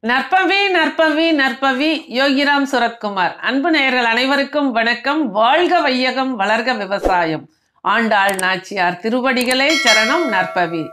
நற்பவி நற்பவி நற்பவி யோகிராம் சுரத்குமார் அன்பு நேயர்கள் அனைவருக்கும் வணக்கம் வாழ்க வையகம் வளர்க விவசாயம் ஆண்டாள் நாச்சியார் திருவடிகளே சரணம் நற்பவி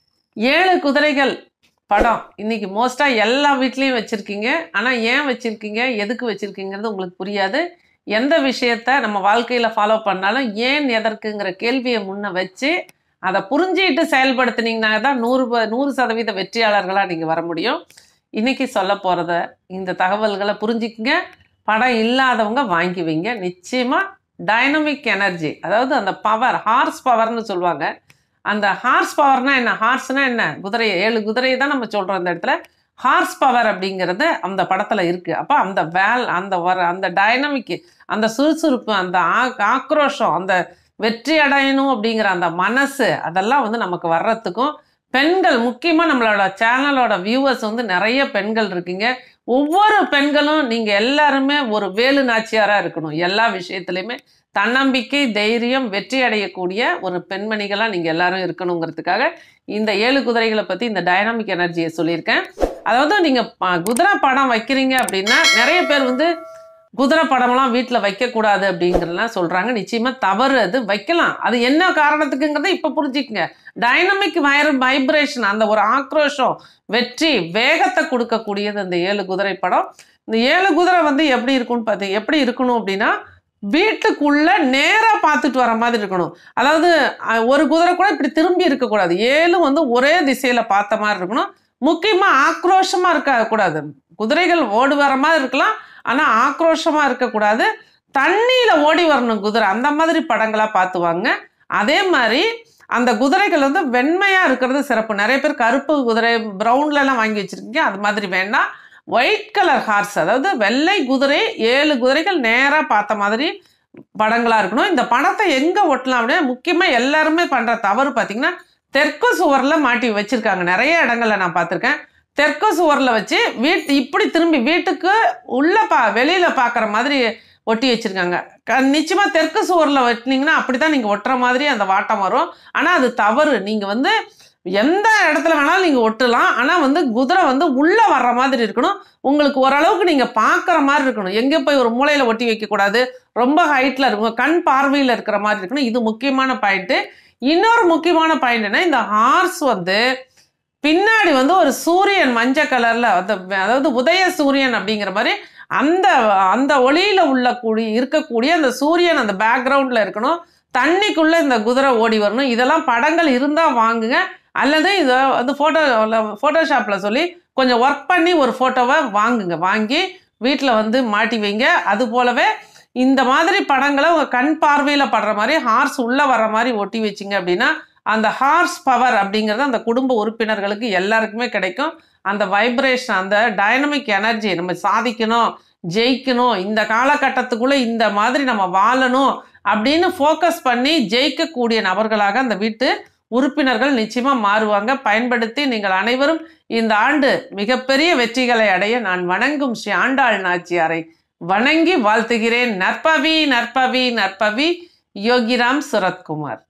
ஏழு குதிரைகள் படம் இன்னைக்கு மோஸ்டா எல்லா வீட்லேயும் வச்சிருக்கீங்க ஆனா ஏன் வச்சிருக்கீங்க எதுக்கு வச்சிருக்கீங்கிறது உங்களுக்கு புரியாது எந்த விஷயத்த நம்ம வாழ்க்கையில ஃபாலோ பண்ணாலும் ஏன் எதற்குங்கிற கேள்வியை முன்ன வச்சு அதை புரிஞ்சுக்கிட்டு செயல்படுத்துனீங்கன்னா தான் நூறு ப- நூறு சதவீத வெற்றியாளர்களாக நீங்கள் வர முடியும் இன்னைக்கு சொல்ல போகிறத இந்த தகவல்களை புரிஞ்சுக்குங்க படம் இல்லாதவங்க வாங்கி வைங்க நிச்சயமாக டைனமிக் எனர்ஜி அதாவது அந்த பவர் ஹார்ஸ் பவர்னு சொல்லுவாங்க அந்த ஹார்ஸ் பவர்னா என்ன ஹார்ஸ்னா என்ன குதிரை ஏழு குதிரையை தான் நம்ம சொல்கிறோம் இந்த இடத்துல ஹார்ஸ் பவர் அப்படிங்கிறது அந்த படத்தில் இருக்குது அப்போ அந்த வேல் அந்த வர அந்த டைனமிக் அந்த சுறுசுறுப்பு அந்த ஆ- ஆக்ரோஷம் அந்த வெற்றி அடையணும் அப்படிங்கிற அந்த மனசு அதெல்லாம் வந்து நமக்கு வர்றதுக்கும் பெண்கள் முக்கியமாக நம்மளோட சேனலோட வியூவர்ஸ் வந்து நிறைய பெண்கள் இருக்கீங்க ஒவ்வொரு பெண்களும் நீங்கள் எல்லாருமே ஒரு வேலு நாச்சியாராக இருக்கணும் எல்லா விஷயத்துலையுமே தன்னம்பிக்கை தைரியம் வெற்றி அடையக்கூடிய ஒரு பெண்மணிகளாக நீங்கள் எல்லாரும் இருக்கணுங்கிறதுக்காக இந்த ஏழு குதிரைகளை பற்றி இந்த டைனாமிக் எனர்ஜியை சொல்லியிருக்கேன் அதாவது நீங்கள் குதிரை படம் வைக்கிறீங்க அப்படின்னா நிறைய பேர் வந்து குதிரை படம்லாம் வீட்டில் வைக்கக்கூடாது அப்படிங்கிறலாம் சொல்கிறாங்க நிச்சயமாக தவறு அது வைக்கலாம் அது என்ன காரணத்துக்குங்கிறத இப்போ புரிஞ்சுக்கங்க டைனமிக் வயர் வைப்ரேஷன் அந்த ஒரு ஆக்ரோஷம் வெற்றி வேகத்தை கொடுக்கக்கூடியது அந்த ஏழு குதிரை படம் இந்த ஏழு குதிரை வந்து எப்படி இருக்கும்னு பார்த்து எப்படி இருக்கணும் அப்படின்னா வீட்டுக்குள்ள நேராக பார்த்துட்டு வர மாதிரி இருக்கணும் அதாவது அஹ், ஒரு குதிரை கூட இப்படி திரும்பி இருக்கக்கூடாது ஏழும் வந்து ஒரே திசையில் பார்த்த மாதிரி இருக்கணும் முக்கியமாக ஆக்ரோஷமாக இருக்கக்கூடாது குதிரைகள் ஓடி வர மாதிரி இருக்கலாம் ஆனால் ஆக்ரோஷமாக இருக்கக்கூடாது தண்ணியில் ஓடி வரணும் குதிரை அந்த மாதிரி படங்களாக பார்த்துவாங்க அதே மாதிரி அந்த குதிரைகள் வந்து வெண்மையாக இருக்கிறது சிறப்பு நிறைய பேர் கருப்பு குதிரை ப்ரௌன்லலாம் வாங்கி வச்சுருக்கீங்க அது மாதிரி வேண்டாம் ஒயிட் கலர் ஹார்ஸ் அதாவது வெள்ளை குதிரை ஏழு குதிரைகள் நேராக பார்த்த மாதிரி படங்களாக இருக்கணும் இந்த படத்தை எங்கே ஒட்டலாம் அப்படின்னா முக்கியமாக எல்லாருமே பண்ணுற தவறு பார்த்தீங்கன்னா தெற்கு சுவரில் மாட்டி வச்சுருக்காங்க நிறைய இடங்கள்ல நான் பார்த்துருக்கேன் தெற்கு சுவரில் வச்சு வீட்டு இப்படி திரும்பி வீட்டுக்கு உள்ள பா வெளியில் பார்க்குற மாதிரி ஒட்டி வச்சுருக்காங்க க நிச்சயமாக தெற்கு சுவரில் வெட்டினீங்கன்னா அப்படி தான் நீங்கள் ஒட்டுற மாதிரி அந்த வாட்டம் வரும் ஆனால் அது தவறு நீங்கள் வந்து எந்த இடத்துல வேணாலும் நீங்கள் ஒட்டலாம் ஆனால் வந்து குதிரை வந்து உள்ளே வர்ற மாதிரி இருக்கணும் உங்களுக்கு ஓரளவுக்கு நீங்கள் பார்க்குற மாதிரி இருக்கணும் எங்கே போய் ஒரு மூலையில் ஒட்டி வைக்கக்கூடாது ரொம்ப ஹைட்டில் இருக்கும் கண் பார்வையில் இருக்கிற மாதிரி இருக்கணும் இது முக்கியமான பாயிண்ட்டு இன்னொரு முக்கியமான பாயிண்ட் என்ன இந்த ஹார்ஸ் வந்து பின்னாடி வந்து ஒரு சூரியன் மஞ்சள் கலர்ல அந்த அதாவது உதய சூரியன் அப்படிங்கிற மாதிரி அந்த அந்த ஒளியில உள்ள கூடி இருக்கக்கூடிய அந்த சூரியன் அந்த பேக்ரவுண்ட்ல இருக்கணும் தண்ணிக்குள்ள இந்த குதிரை ஓடி வரணும் இதெல்லாம் படங்கள் இருந்தா வாங்குங்க அல்லது இதை வந்து ஃபோட்டோ ஃபோட்டோஷாப்பில் சொல்லி கொஞ்சம் ஒர்க் பண்ணி ஒரு ஃபோட்டோவை வாங்குங்க வாங்கி வீட்டில் வந்து மாட்டி வைங்க அது போலவே இந்த மாதிரி படங்களை உங்கள் கண் பார்வையில் படுற மாதிரி ஹார்ஸ் உள்ளே வர மாதிரி ஒட்டி வச்சிங்க அப்படின்னா அந்த ஹார்ஸ் பவர் அப்படிங்கிறது அந்த குடும்ப உறுப்பினர்களுக்கு எல்லாருக்குமே கிடைக்கும் அந்த வைப்ரேஷன் அந்த டைனமிக் எனர்ஜி நம்ம சாதிக்கணும் ஜெயிக்கணும் இந்த காலகட்டத்துக்குள்ளே இந்த மாதிரி நம்ம வாழணும் அப்படின்னு ஃபோக்கஸ் பண்ணி ஜெயிக்கக்கூடிய நபர்களாக அந்த வீட்டு உறுப்பினர்கள் நிச்சயமாக மாறுவாங்க பயன்படுத்தி நீங்கள் அனைவரும் இந்த ஆண்டு மிகப்பெரிய வெற்றிகளை அடைய நான் வணங்கும் ஸ்ரீ ஆண்டாள் நாச்சியாரை வணங்கி வாழ்த்துகிறேன் நற்பவி நற்பவி நற்பவி யோகிராம் சுரத்குமார்